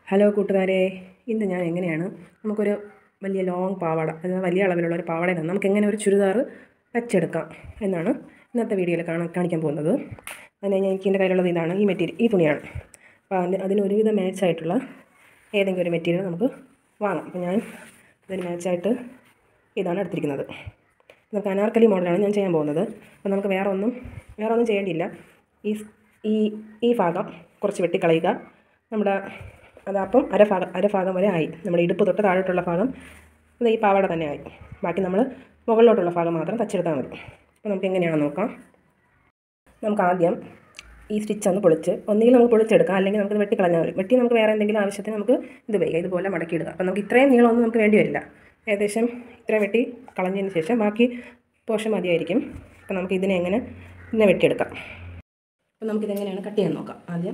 hello കൂട്ടുകാരെ ഇന്ന് ഞാൻ എങ്ങനെയാണ് നമുക്കൊരു വലിയ ലോങ് പാവാട അതായത് വലിയ അളവിലുള്ള ഒരു പാവാടയിൽ നിന്ന് നമുക്ക് എങ്ങനെ ഒരു ചുരിദാർ തച്ചെടുക്കാം എന്നാണ് ഇന്നത്തെ വീഡിയോയിൽ കാണാൻ കാണിക്കാൻ പോകുന്നത് അതിന് ഞാൻ എനിക്ക് എൻ്റെ കയ്യിലുള്ളത് ഇതാണ് ഈ മെറ്റീരിയൽ ഈ തുണിയാണ് അപ്പോൾ അതിന് അതിന് ഒരുവിധം മാച്ചായിട്ടുള്ള ഏതെങ്കിലും ഒരു മെറ്റീരിയൽ നമുക്ക് വാങ്ങാം അപ്പോൾ ഞാൻ ഇതിന് മാച്ചായിട്ട് ഇതാണ് എടുത്തിരിക്കുന്നത് നമുക്ക് അനാർക്കലി മോഡലാണ് ഞാൻ ചെയ്യാൻ പോകുന്നത് അപ്പോൾ നമുക്ക് വേറെ ഒന്നും വേറെ ഒന്നും ചെയ്യേണ്ടിയില്ല ഈ ഈ ഈ ഭാഗം കുറച്ച് വെട്ടിക്കളയുക നമ്മുടെ അതപ്പം അരഭാഗം അരഭാഗം വരെ ആയി നമ്മുടെ ഇടുപ്പ് തൊട്ട് താഴോട്ടുള്ള ഭാഗം ഇത് ഈ പാവാട തന്നെ ആയി ബാക്കി നമ്മൾ മുകളിലോട്ടുള്ള ഭാഗം മാത്രം തച്ചെടുത്താൽ മതി അപ്പോൾ നമുക്ക് എങ്ങനെയാണെന്ന് നോക്കാം നമുക്ക് ആദ്യം ഈ സ്റ്റിച്ച് ഒന്ന് പൊളിച്ച് ഒന്നുകിൽ നമുക്ക് പൊളിച്ചെടുക്കാം അല്ലെങ്കിൽ നമുക്ക് വെട്ടിക്കളഞ്ഞാൽ മതി വെട്ടി നമുക്ക് വേറെ എന്തെങ്കിലും ആവശ്യത്തിന് നമുക്ക് ഇത് ഉപയോഗിക്കാം ഇതുപോലെ മടക്കിയിടുക അപ്പോൾ നമുക്ക് ഇത്രയും നീളമൊന്നും നമുക്ക് വേണ്ടി വരില്ല ഏകദേശം ഇത്രയും വെട്ടി കളഞ്ഞതിന് ശേഷം ബാക്കി പോഷൻ മതിയായിരിക്കും അപ്പോൾ നമുക്ക് ഇതിനെ എങ്ങനെ ഇതിനെ വെട്ടിയെടുക്കാം അപ്പോൾ നമുക്കിതെങ്ങനെയാണ് കട്ട് ചെയ്യാൻ നോക്കാം ആദ്യം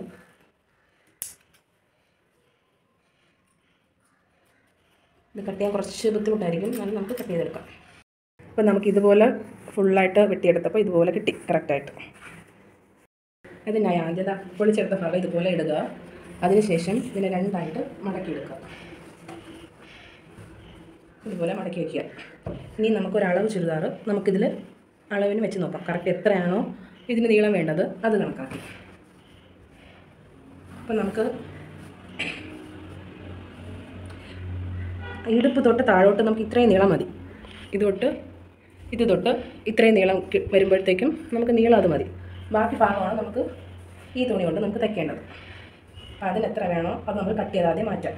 ഇത് കട്ട് ചെയ്യാൻ കുറച്ച് ബുദ്ധിമുട്ടായിരിക്കും എന്നാലും നമുക്ക് കട്ട് ചെയ്തെടുക്കാം അപ്പോൾ നമുക്ക് ഇതുപോലെ ഫുള്ളായിട്ട് വെട്ടിയെടുത്തപ്പോൾ ഇതുപോലെ കിട്ടി കറക്റ്റായിട്ട് അതിനായി ആദ്യത പൊളിച്ചെടുത്ത ഭാഗം ഇതുപോലെ ഇടുക അതിനുശേഷം ഇതിനെ രണ്ടായിട്ട് മടക്കിയെടുക്കുക ഇതുപോലെ മടക്കി വയ്ക്കുക ഇനി നമുക്കൊരളവ് ചുരിദാർ നമുക്കിതിൽ അളവിന് വെച്ച് നോക്കാം കറക്റ്റ് എത്രയാണോ ഇതിന് നീളം വേണ്ടത് അത് കണക്കാക്കി അപ്പം നമുക്ക് ഇടുപ്പ് തൊട്ട് താഴോട്ട് നമുക്ക് ഇത്രയും നീളം മതി ഇത് തൊട്ട് ഇത് തൊട്ട് ഇത്രയും നീളം കി- വരുമ്പോഴത്തേക്കും നമുക്ക് നീളം അത് മതി ബാക്കി ഭാഗമാണ് നമുക്ക് ഈ തുണി കൊണ്ട് നമുക്ക് തയ്ക്കേണ്ടത് അപ്പോൾ അതിന് എത്ര വേണോ അത് നമ്മൾ കട്ട് ചെയ്ത് ആദ്യം മാറ്റാം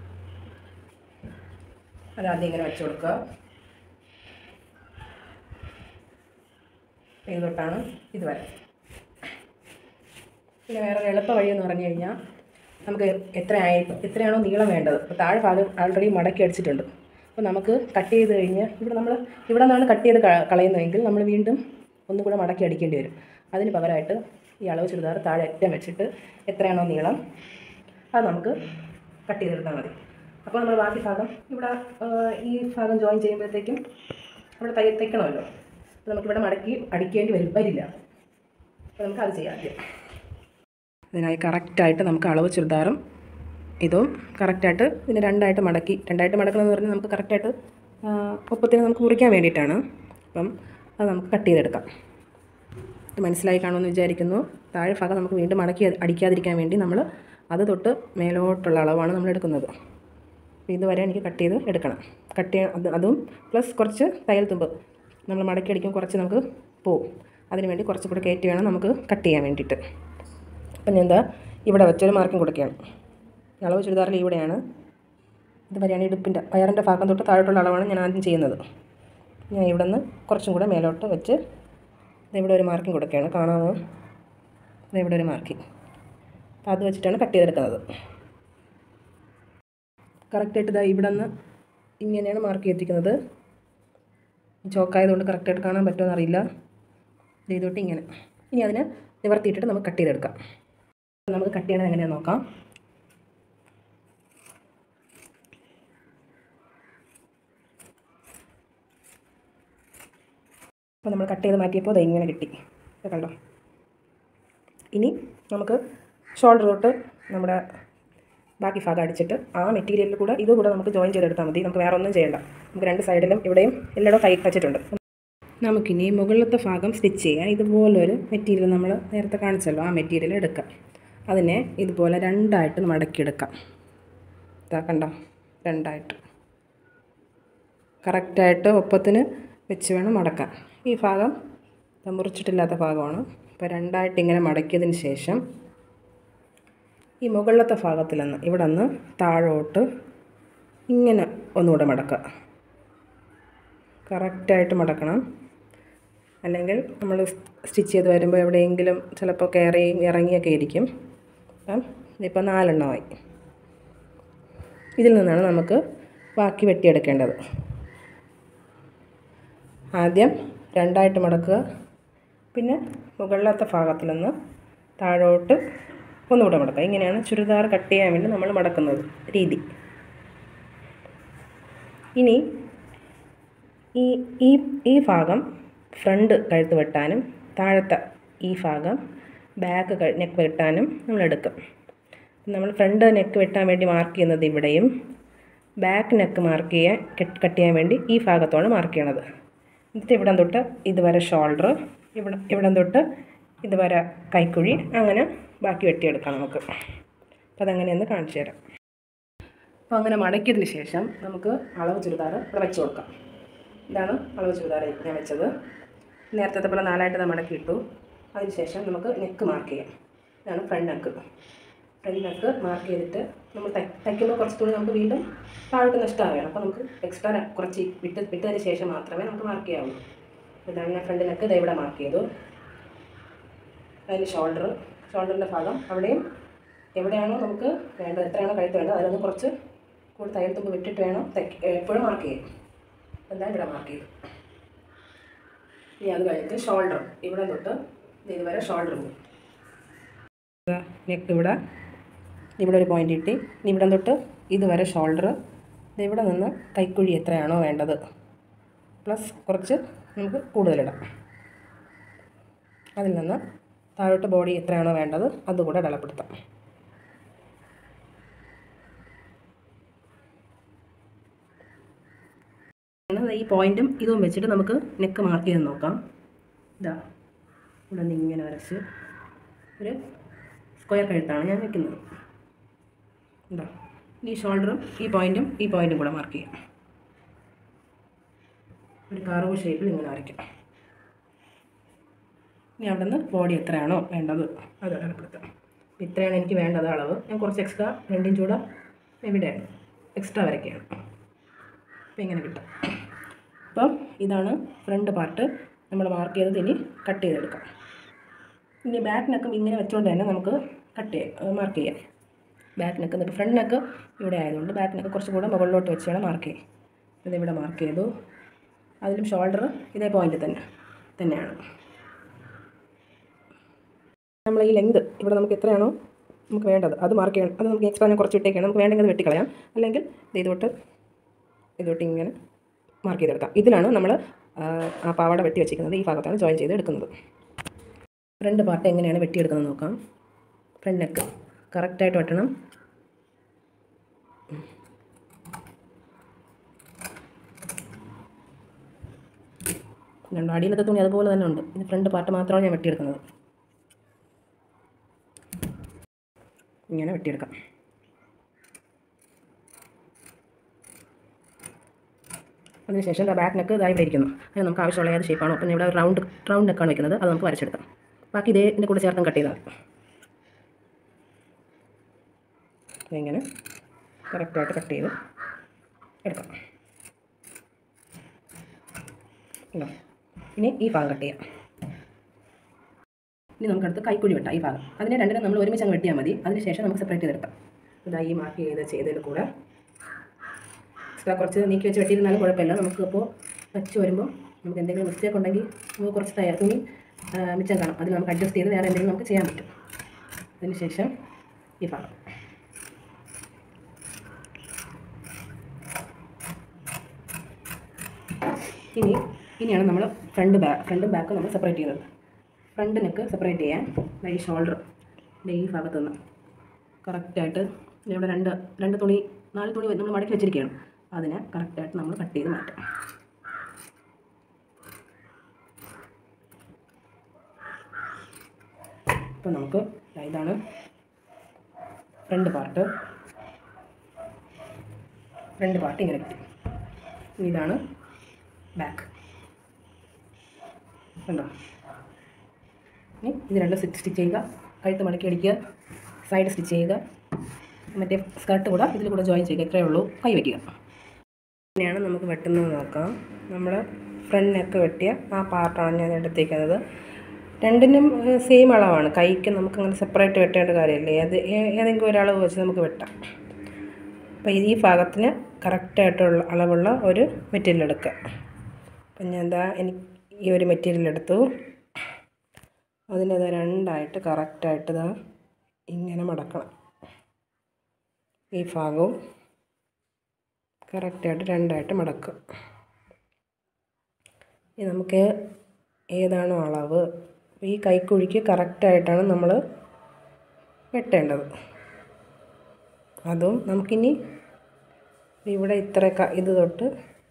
അതാദ്യം ഇങ്ങനെ വെച്ച് കൊടുക്കുക ഇത് തൊട്ടാണ് ഇത് വരെ പിന്നെ വേറെ ഒരു എളുപ്പ വഴി എന്ന് പറഞ്ഞു കഴിഞ്ഞാൽ നമുക്ക് എത്രയായി എത്രയാണോ നീളം വേണ്ടത് അപ്പോൾ താഴെ ഭാഗം ആൾറെഡി മടക്കി അടിച്ചിട്ടുണ്ട് അപ്പോൾ നമുക്ക് കട്ട് ചെയ്ത് കഴിഞ്ഞ് ഇവിടെ നമ്മൾ ഇവിടെ നിന്നാണ് കട്ട് ചെയ്ത് ക- കളയുന്നതെങ്കിൽ നമ്മൾ വീണ്ടും ഒന്നും കൂടെ മടക്കി അടിക്കേണ്ടി വരും അതിന് പകരമായിട്ട് ഈ അളവ് ചുരിദാർ താഴെ അറ്റം വെച്ചിട്ട് എത്രയാണോ നീളം അത് നമുക്ക് കട്ട് ചെയ്തെടുത്താൽ മതി അപ്പോൾ നമ്മൾ ബാക്കി ഭാഗം ഇവിടെ ആ, ഈ ഭാഗം ജോയിൻ ചെയ്യുമ്പോഴത്തേക്കും ഇവിടെ തയ്യ തയ്ക്കണമല്ലോ അപ്പോൾ നമുക്കിവിടെ മടക്കി അടിക്കേണ്ടി വരും വരില്ല അപ്പോൾ നമുക്ക് അത് ചെയ്യാം ആദ്യം ഇതിനായി കറക്റ്റായിട്ട് നമുക്ക് അളവ് ചുരിദാറും ഇതും കറക്റ്റായിട്ട് ഇതിനെ രണ്ടായിട്ട് മടക്കി രണ്ടായിട്ട് മടക്കണമെന്ന് പറഞ്ഞാൽ നമുക്ക് കറക്റ്റായിട്ട് ആ, ഒപ്പത്തിന് നമുക്ക് മുറിക്കാൻ വേണ്ടിയിട്ടാണ് അപ്പം അത് നമുക്ക് കട്ട് ചെയ്തെടുക്കാം ഇത് മനസ്സിലായി കാണുമെന്ന് വിചാരിക്കുന്നു താഴെ ഭാഗം നമുക്ക് വീണ്ടും മടക്കി അടിക്കാതിരിക്കാൻ വേണ്ടി നമ്മൾ അത് തൊട്ട് മേലോട്ടുള്ള അളവാണ് നമ്മൾ എടുക്കുന്നത് അപ്പോൾ ഇതുവരെ എനിക്ക് കട്ട് ചെയ്ത് എടുക്കണം കട്ട് ചെയ്യാൻ അത് അതും പ്ലസ് കുറച്ച് തയ്യൽ തുമ്പ് നമ്മൾ മടക്കി അടിക്കുമ്പോൾ കുറച്ച് നമുക്ക് പോവും അതിന് വേണ്ടി കുറച്ചും കൂടെ കയറ്റി വേണം നമുക്ക് കട്ട് ചെയ്യാൻ വേണ്ടിയിട്ട് അപ്പം ഞാൻ എന്താ ഇവിടെ വെച്ചൊരു മാർക്കിംഗ് കൊടുക്കുകയാണ് അളവ് ചുരിദാറിൽ ഇവിടെയാണ് ഇത് വരെയാണ് ഇടുപ്പിൻ്റെ വയറിൻ്റെ ഭാഗം തൊട്ട് താഴോട്ടുള്ള അളവാണ് ഞാൻ ആദ്യം ചെയ്യുന്നത് ഞാൻ ഇവിടെ നിന്ന് കുറച്ചും കൂടെ മേലോട്ട് വെച്ച് ദേ ഇവിടെ ഒരു മാർക്കിംഗ് കൊടുക്കുകയാണ് കാണാമോ ദേ ഇവിടെ ഒരു മാർക്കിംഗ് അപ്പോൾ അത് വെച്ചിട്ടാണ് കട്ട് ചെയ്തെടുക്കുന്നത് കറക്റ്റായിട്ട് ഇതാ ഇവിടെ നിന്ന് ഇങ്ങനെയാണ് മാർക്ക് ചെയ്തിരിക്കുന്നത് ചോക്കായതുകൊണ്ട് കറക്റ്റായിട്ട് കാണാൻ പറ്റുമോ എന്നറിയില്ല ദേ ഇതോട്ട് ഇങ്ങനെ ഇനി അതിനെ നിവർത്തിയിട്ടിട്ട് നമുക്ക് കട്ട് ചെയ്തെടുക്കാം നമുക്ക് കട്ട് ചെയ്യണത് എങ്ങനെയാണെന്ന് നോക്കാം അപ്പോൾ നമ്മൾ കട്ട് ചെയ്ത് മാറ്റിയപ്പോൾ അത് ഇങ്ങനെ കിട്ടി ഇത് കണ്ടോ ഇനി നമുക്ക് ഷോൾഡർ തൊട്ട് നമ്മുടെ ബാക്കി ഭാഗം അടിച്ചിട്ട് ആ മെറ്റീരിയലിൽ കൂടെ ഇത് കൂടെ നമുക്ക് ജോയിൻ ചെയ്തെടുത്താൽ മതി നമുക്ക് വേറെ ഒന്നും ചെയ്യണ്ട നമുക്ക് രണ്ട് സൈഡിലും ഇവിടെയും എല്ലായിടും കൈ വെച്ചിട്ടുണ്ട് നമുക്കിനി മുകളിലത്തെ ഭാഗം സ്റ്റിച്ച് ചെയ്യാം ഇതുപോലൊരു മെറ്റീരിയൽ നമ്മൾ നേരത്തെ കാണിച്ചല്ലോ ആ മെറ്റീരിയൽ എടുക്കാം അതിനെ ഇതുപോലെ രണ്ടായിട്ട് മടക്കിയെടുക്കാം ഇതാ കണ്ടോ രണ്ടായിട്ട് കറക്റ്റായിട്ട് ഒപ്പത്തിന് വെച്ച് വേണം മടക്കാൻ ഈ ഭാഗം ദാ മുറിച്ചിട്ടില്ലാത്ത ഭാഗമാണ് അപ്പോൾ രണ്ടായിട്ട് ഇങ്ങനെ മടക്കിയതിന് ശേഷം ഈ മുകളിലത്തെ ഭാഗത്തിൽ നിന്ന് ഇവിടെ നിന്ന് താഴോട്ട് ഇങ്ങനെ ഒന്നുകൂടെ മടക്കുക കറക്റ്റായിട്ട് മടക്കണം അല്ലെങ്കിൽ നമ്മൾ സ്റ്റിച്ച് ചെയ്ത് വരുമ്പോൾ എവിടെയെങ്കിലും ചിലപ്പോൾ കയറി ഇറങ്ങിയൊക്കെ ഇരിക്കും അപ്പം ഇതിപ്പോൾ നാലെണ്ണമായി ഇതിൽ നിന്നാണ് നമുക്ക് ബാക്കി വെട്ടിയെടുക്കേണ്ടത് ആദ്യം രണ്ടായിട്ട് മടക്കുക പിന്നെ മുകളിലത്തെ ഭാഗത്തിൽ നിന്ന് താഴോട്ട് ഒന്നുകൂടെ മടക്കുക ഇങ്ങനെയാണ് ചുരിദാർ കട്ട് ചെയ്യാൻ വേണ്ടി നമ്മൾ മടക്കുന്നത് രീതി ഇനി ഈ ഈ ഈ ഭാഗം ഫ്രണ്ട് കഴുത്ത് വെട്ടാനും താഴത്തെ ഈ ഭാഗം ബാക്ക് നെക്ക് വെട്ടാനും നമ്മൾ എടുക്കും നമ്മൾ ഫ്രണ്ട് നെക്ക് വെട്ടാൻ വേണ്ടി മാർക്ക് ചെയ്യുന്നത് ഇവിടെയും ബാക്ക് നെക്ക് മാർക്ക് ചെയ്യാൻ കട്ട് ചെയ്യാൻ വേണ്ടി ഈ ഭാഗത്താണ് മാർക്ക് ചെയ്യണത് എന്നിട്ട് ഇവിടം തൊട്ട് ഇതുവരെ ഷോൾഡർ ഇവിടെ ഇവിടം തൊട്ട് ഇതുവരെ കൈക്കുഴി അങ്ങനെ ബാക്കി വെട്ടിയെടുക്കാം നമുക്ക് അപ്പോൾ അതെങ്ങനെയെന്ന് കാണിച്ചു തരാം അപ്പോൾ അങ്ങനെ മടക്കിയതിന് ശേഷം നമുക്ക് അളവ് ചുരിദാർ ഇവിടെ വെച്ച് കൊടുക്കാം ഇതാണ് അളവ് ചുരിദാർ ഞാൻ വെച്ചത് നേരത്തെ പോലെ നാലായിട്ട് നമ്മൾ മടക്കി ഇട്ടു അതിനുശേഷം നമുക്ക് നെക്ക് മാർക്ക് ചെയ്യാം ഇതാണ് front neck front neck mark ചെയ്തിട്ട് നമ്മൾ തയ് തയ്ക്കുമ്പോൾ കുറച്ച് തുണി നമുക്ക് വീണ്ടും താഴോട്ട് നഷ്ടമാവുകയാണ് അപ്പോൾ നമുക്ക് എക്സ്ട്രാ കുറച്ച് വിട്ട് വിട്ടതിന് ശേഷം മാത്രമേ നമുക്ക് മാർക്ക് ചെയ്യാവുള്ളൂ ഇതാണ് ഞാൻ ഫ്രണ്ട് നെക്ക് ദേ ഇവിടെ മാർക്ക് ചെയ്തു അതിന് ഷോൾഡർ ഷോൾഡറിൻ്റെ ഭാഗം അവിടെയും എവിടെയാണോ നമുക്ക് വേണ്ടത് എത്രയാണോ കഴുത്ത് വേണ്ടത് അതിലൊന്ന് കുറച്ച് കൂടി തയ്യൽ തുമ്പ് വിട്ടിട്ട് വേണം തയ്ക്ക് എപ്പോഴും മാർക്ക് ചെയ്യും എന്താ ഇവിടെ മാർക്ക് ചെയ്തു ഇനി അത് കഴിഞ്ഞിട്ട് ഷോൾഡർ ഇവിടെ തൊട്ട് ദേ ഇതുവരെ ഷോൾഡർ പോകും നെക്ക് ഇവിടെ ഇവിടെ ഒരു പോയിന്റ് കിട്ടി ഇനി ഇവിടെ തൊട്ട് ഇതുവരെ ഷോൾഡർ ഇവിടെ നിന്ന് കൈക്കുഴി എത്രയാണോ വേണ്ടത് പ്ലസ് കുറച്ച് നമുക്ക് കൂടുതലിടാം അതിൽ നിന്ന് താഴോട്ട് ബോഡി എത്രയാണോ വേണ്ടത് അതുകൂടെ അടയാളപ്പെടുത്താം അങ്ങനെ ഈ പോയിന്റും ഇതും വെച്ചിട്ട് നമുക്ക് നെക്ക് മാർക്ക് ചെയ്ത് നോക്കാം ഇതാ ഇവിടെ നിന്ന് ഇങ്ങനെ വരച്ച് ഒരു സ്ക്വയർ കഴുത്താണ് ഞാൻ വെക്കുന്നത് എന്താ ഈ ഷോൾഡറും ഈ പോയിന്റും ഈ പോയിന്റും കൂടെ മാർക്ക് ചെയ്യാം ഒരു കാർവ് ഷേപ്പിൽ ഇങ്ങനെ വരയ്ക്കാം ഇനി അവിടെ നിന്ന് ബോഡി എത്രയാണോ വേണ്ടത് അത് അടയാളപ്പെടുത്താം അപ്പോൾ ഇത്രയാണ് എനിക്ക് വേണ്ടത് അളവ് ഞാൻ കുറച്ച് എക്സ്ട്രാ രണ്ടിഞ്ച് കൂടെ എവിടെയാണ് എക്സ്ട്രാ വരയ്ക്കുകയാണ് അപ്പോൾ ഇങ്ങനെ കിട്ടും അപ്പം ഇതാണ് ഫ്രണ്ട് പാർട്ട് നമ്മൾ മാർക്ക് ചെയ്തത് ഇനി കട്ട് ചെയ്തെടുക്കാം ഇനി ബാക്ക് നെക്കും ഇങ്ങനെ വെച്ചുകൊണ്ട് തന്നെ നമുക്ക് കട്ട് ചെയ്യാം മാർക്ക് ചെയ്യാം ബാക്ക് നെക്ക് ഇപ്പോൾ ഫ്രണ്ട് നെക്ക് ഇവിടെ ആയതുകൊണ്ട് ബാക്ക് നെക്ക് കുറച്ചും കൂടെ മുകളിലോട്ട് വെച്ച് വേണം മാർക്ക് ചെയ്യാം ഇതിവിടെ മാർക്ക് ചെയ്തു അതിലും ഷോൾഡർ ഇതേ പോയിന്റ് തന്നെ തന്നെയാണ് നമ്മൾ ഈ ലെങ്ത് ഇവിടെ നമുക്ക് എത്രയാണോ നമുക്ക് വേണ്ടത് അത് മാർക്ക് ചെയ്യണം അത് നമുക്ക് എക്സ്ട്രാ ഞാൻ കുറച്ച് ഇട്ടേക്കാണ് നമുക്ക് വേണ്ടെങ്കിൽ അത് വെട്ടിക്കളയാം അല്ലെങ്കിൽ ദേ ഇതോട്ട് ഇതോട്ട് ഇങ്ങനെ മാർക്ക് ചെയ്തെടുക്കാം ഇതിലാണ് നമ്മൾ ആ പാവാട വെട്ടി വെച്ചിരിക്കുന്നത് ഈ ഭാഗത്താണ് ജോയിൻ ചെയ്ത് എടുക്കുന്നത് ഫ്രണ്ട് പാർട്ട് എങ്ങനെയാണ് വെട്ടിയെടുക്കുന്നത് നോക്കാം ഫ്രണ്ട് നെക്ക് കറക്റ്റായിട്ട് വെട്ടണം രണ്ട് അടിയിലത്തെ തുണി അതുപോലെ തന്നെ ഉണ്ട് ഇത് ഫ്രണ്ട് പാർട്ട് മാത്രമാണ് ഞാൻ വെട്ടിയെടുക്കുന്നത് ഇങ്ങനെ വെട്ടിയെടുക്കാം അതിനുശേഷം ബാക്ക് നെക്ക് ഇതായി ഇവിടെ ഇരിക്കുന്നു അതിന് നമുക്ക് ആവശ്യമുള്ള ഏത് ഷേപ്പാണോ അപ്പം ഇവിടെ റൗണ്ട് റൗണ്ട് നെക്കാണ് വെക്കുന്നത് അത് നമുക്ക് വരച്ചെടുക്കാം ബാക്കി ഇതേ ഇതിൻ്റെ കൂടെ ചേർത്തും കട്ട് ചെയ്താൽ മതി ഇങ്ങനെ കറക്റ്റായിട്ട് കട്ട് ചെയ്ത് എടുക്കാം ഉണ്ടോ ഇനി ഈ ഭാഗം കട്ട് ചെയ്യാം ഇനി നമുക്കടുത്ത് കൈക്കുഴി വെട്ടാം ഈ ഭാഗം അതിനെ രണ്ടിനും നമ്മൾ ഒരുമിച്ച് അങ്ങ് വെട്ടിയാൽ മതി അതിനുശേഷം നമുക്ക് സെപ്പറേറ്റ് ചെയ്തെടുക്കാം ഇതാ ഈ മാർക്ക് ചെയ്ത് ചെയ്തതിൽ കൂടെ എക്സ്ട്രാ കുറച്ച് നീക്കി വെച്ച് വെട്ടിയിരുന്നാലും കുഴപ്പമില്ല നമുക്കിപ്പോൾ വെച്ച് വരുമ്പോൾ നമുക്ക് എന്തെങ്കിലും മിസ്റ്റേക്ക് ഉണ്ടെങ്കിൽ നമുക്ക് കുറച്ച് തയ്യാർ തുണി ആ, മിച്ചം കാണും അതിൽ നമുക്ക് അഡ്ജസ്റ്റ് ചെയ്ത് വേറെ എന്തെങ്കിലും നമുക്ക് ചെയ്യാൻ പറ്റും അതിനുശേഷം ഈ ഭാഗം ഇനി ഇനിയാണ് നമ്മൾ ഫ്രണ്ട് ബാക്ക് ഫ്രണ്ടും ബാക്കും നമ്മൾ സെപ്പറേറ്റ് ചെയ്യുന്നത് ഫ്രണ്ട് നെക്ക് സെപ്പറേറ്റ് ചെയ്യാൻ ദാ ഈ ഷോൾഡർ ഈ ഭാഗത്ത് നിന്ന് കറക്റ്റായിട്ട് ഇവിടെ രണ്ട് രണ്ട് തുണി നാല് തുണി നമ്മൾ മടക്കി വെച്ചിരിക്കുകയാണ് അതിനെ കറക്റ്റായിട്ട് നമ്മൾ കട്ട് ചെയ്ത് മാറ്റാം ഇപ്പോൾ നമുക്ക് ദാ ഇതാണ് ഫ്രണ്ട് പാർട്ട് ഫ്രണ്ട് പാർട്ട് ഇങ്ങനെ കിട്ടി ഇനി ഇതാണ് ബാക്ക് കണ്ടോ ഇനി ഇത് രണ്ട് സ്റ്റിച്ച് സ്റ്റിച്ച് ചെയ്യുക കഴുത്ത് മടക്കി അടിക്കുക സൈഡ് സ്റ്റിച്ച് ചെയ്യുക മറ്റേ സ്കർട്ട് കൂടെ ഇതിൽ കൂടെ ജോയിൻ ചെയ്യുക ഇത്രയേ ഉള്ളൂ കൈ വയ്ക്കുക ഇങ്ങനെയാണ് നമുക്ക് വെട്ടുന്നത് നോക്കാം നമ്മൾ ഫ്രണ്ട് നെക്ക് വെട്ടിയ ആ പാർട്ടാണ് ഞാൻ എടുത്തേക്കുന്നത് രണ്ടിനും സെയിം അളവാണ് കൈക്ക് നമുക്ക് അങ്ങനെ സെപ്പറേറ്റ് വെട്ടേണ്ട കാര്യമില്ല ഏത് ഏ- ഏതെങ്കിലും ഒരളവ് വെച്ച് നമുക്ക് വെട്ടാം അപ്പോൾ ഈ ഭാഗത്തിന് കറക്റ്റായിട്ടുള്ള അളവുള്ള ഒരു മെറ്റീരിയൽ എടുക്കുക അപ്പം ഞാൻ എന്താ എനിക്ക് ഈ ഒരു മെറ്റീരിയൽ എടുത്തു അതിൻ്റെ രണ്ടായിട്ട് കറക്റ്റായിട്ട് ഇതാ ഇങ്ങനെ മടക്കണം ഈ ഭാഗവും കറക്റ്റായിട്ട് രണ്ടായിട്ട് മടക്കുക ഇനി നമുക്ക് ഏതാണോ അളവ് ഈ കൈക്കുഴിക്ക് കറക്റ്റായിട്ടാണ് നമ്മൾ വെട്ടേണ്ടത് അതും നമുക്കിനി ഇവിടെ ഇത്ര ക- ഇത് തൊട്ട്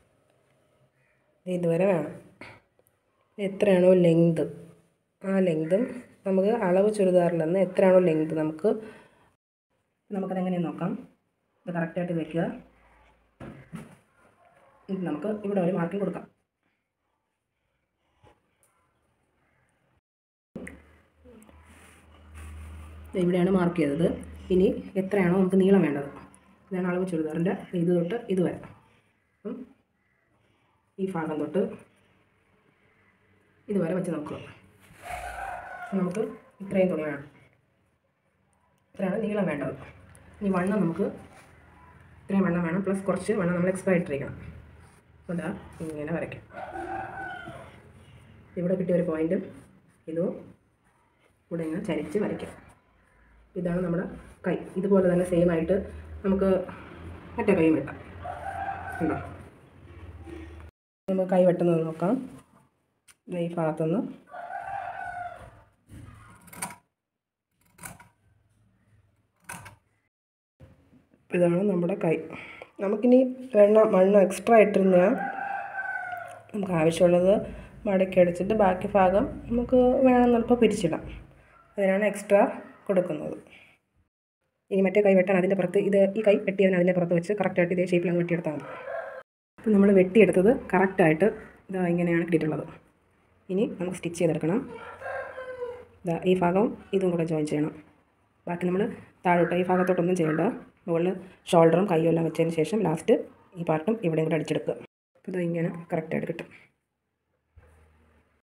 ഇതുവരെ വേണം എത്രയാണോ ലെങ്ത് ആ ലെങ്തും നമുക്ക് അളവ് ചുരിദാറിൽ നിന്ന് എത്രയാണോ ലെങ്ത് നമുക്ക് നമുക്കതെങ്ങനെയാണ് നോക്കാം ഇത് കറക്റ്റായിട്ട് വെക്കുക എന്നിട്ട് നമുക്ക് ഇവിടെ ഒരു മാർക്കിംഗ് കൊടുക്കാം ദേ ഇവിടെയാണ് മാർക്ക് ചെയ്തത് ഇനി എത്രയാണോ നമുക്ക് നീളം വേണ്ടത് ഇതാണ് അളവ് ചുരിദാറിൻ്റെ ഇത് തൊട്ട് ഇത് വരെ അപ്പം ഈ ഭാഗം തൊട്ട് ഇതുവരെ വെച്ച് നോക്കുക അപ്പം നമുക്ക് ഇത്രയും തുണി വേണം ഇത്രയാണ് നീളം വേണ്ടത് ഇനി വണ്ണം നമുക്ക് ഇത്രയും വണ്ണം വേണം പ്ലസ് കുറച്ച് വണ്ണം നമ്മൾ എക്സ്ട്രാ ഇട്ടിരിക്കണം അപ്പോൾ ഇതാ ഇങ്ങനെ വരയ്ക്കാം ഇവിടെ കിട്ടിയ ഒരു പോയിൻറ്റും ഇതും ഇവിടെ ഇങ്ങനെ ചരിച്ച് വരയ്ക്കാം ഇതാണ് നമ്മുടെ കൈ ഇതുപോലെ തന്നെ സെയിം ആയിട്ട് നമുക്ക് മറ്റേ കൈയും വെട്ടാം ഉണ്ടോ നമുക്ക് കൈ വെട്ടുന്നത് നോക്കാം ദേ ഈ ഭാഗത്തുനിന്ന് ഇതാണ് നമ്മുടെ കൈ നമുക്കിനി വെണ്ണ മണ്ണ് എക്സ്ട്രാ ഇട്ടിരുന്ന നമുക്ക് ആവശ്യമുള്ളത് മടക്കി അടിച്ചിട്ട് ബാക്കി ഭാഗം നമുക്ക് വേണമെന്നുള്ളപ്പോൾ പിരിച്ചിടാം അതിനാണ് എക്സ്ട്രാ കൊടുക്കുന്നത് ഇനി മറ്റേ കൈ വെട്ടാൻ അതിൻ്റെ പുറത്ത് ഇത് ഈ കൈ വെട്ടിയതിന് അതിൻ്റെ പുറത്ത് വെച്ച് കറക്റ്റായിട്ട് ഇതേ ഷേപ്പിൽ അങ്ങ് വെട്ടിയെടുത്താൽ മതി അപ്പോൾ നമ്മൾ വെട്ടിയെടുത്തത് കറക്റ്റായിട്ട് ഇതാ ഇങ്ങനെയാണ് കിട്ടിയിട്ടുള്ളത് ഇനി നമുക്ക് സ്റ്റിച്ച് ചെയ്തെടുക്കണം ഇതാ ഈ ഭാഗം ഇതും കൂടെ ജോയിൻ ചെയ്യണം ബാക്കി നമ്മൾ താഴോട്ട് ഈ ഭാഗത്തോട്ടൊന്നും ചെയ്യേണ്ട മുകളിൽ ഷോൾഡറും കൈയും എല്ലാം വെച്ചതിന് ശേഷം ലാസ്റ്റ് ഈ പാർട്ടും ഇവിടെയും കൂടെ അടിച്ചെടുക്കുക അപ്പോൾ ഇത് ഇങ്ങനെ കറക്റ്റായിട്ട് കിട്ടും